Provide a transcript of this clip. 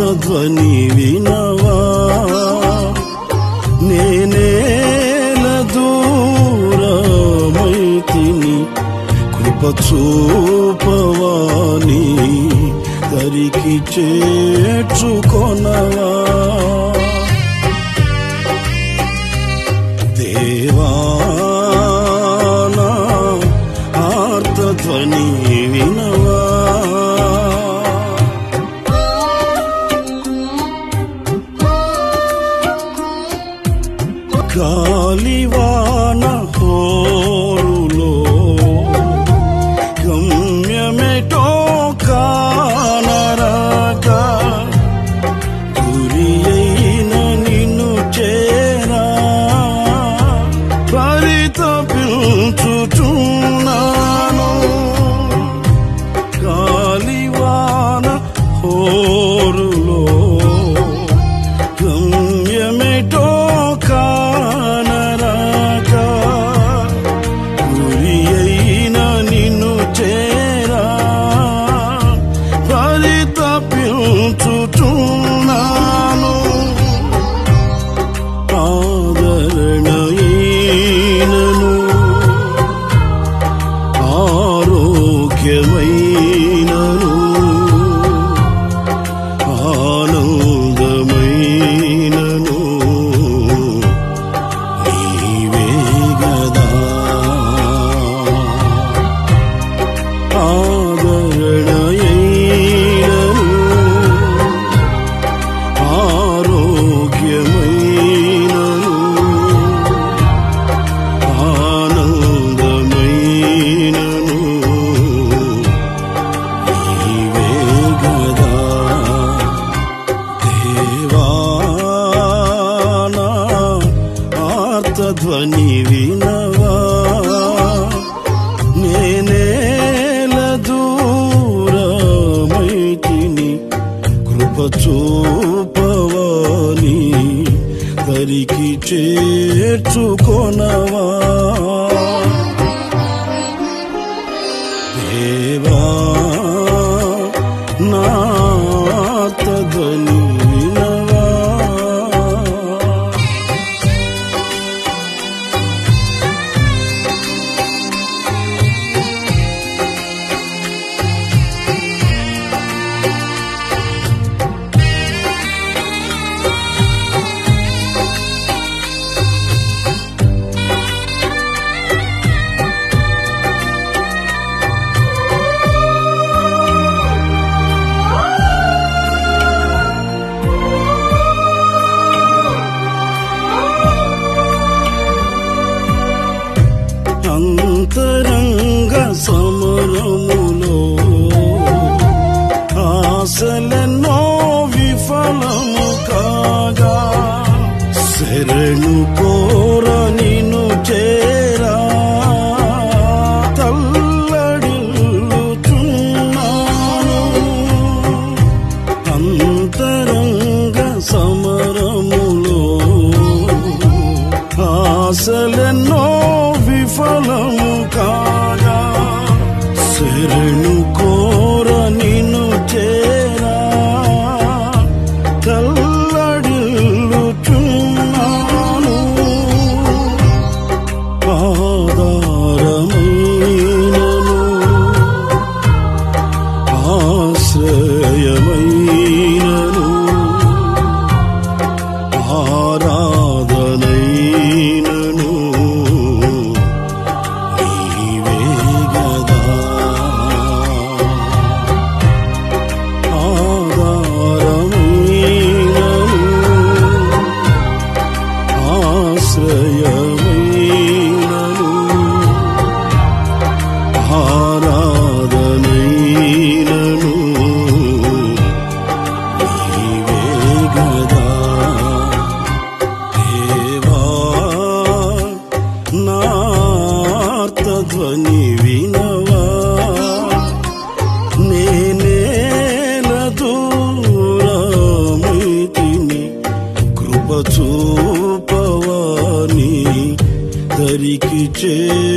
ధ్వని వినవా నేనేల దూరమైతిని కృప చూపవాని దరికి చేర్చుకొనవా దేవానా ఆర్తధ్వని వినవా కాలివాన హోరులో గమ్యమెటో కానరాగా గురి అయిన నిన్ను చేరా పరితపించుచున్నాను కాలివాన హోరులో గమ్యమెటో కానరాక గురి అయిన నిన్ను చేరా పరితపించుచున్నాను ఆదరణైనను ఆరోగ్యమైనను ఆనందమైనను నీవే గదా ఆదరణైనను ఆరోగ్యమైనను ఆనందమైనను నీవే గదా దేవానా ఆర్తధ్వని వినవా నేనేల దూరమైతిని కృప చూపవాని దరికి చేర్చుకొనవా దేవా నాతదని వినవా అంతరంగ సమరములో ఆశలెన్నో విఫలము కాగా శరణు కోర నిన్ను చేరా తల్లడిల్లుచున్నాను అంతరంగ సమరములో ఆశలెన్నో విఫలము కాగా శరణు కోర నిన్ను చేరా తల్లడిల్లుచున్నాను ఆధారమైనను ఆశ్రయమైనను ఆరాధనైనను నీవే గదా ఆధారమైనను ఆశ్రయమైనను ఆరాధనైనను నీవే గదా దేవా నార్తధ్వని వినవా నేనేల దూరమైతిని కృప చూపవాని దరికి చే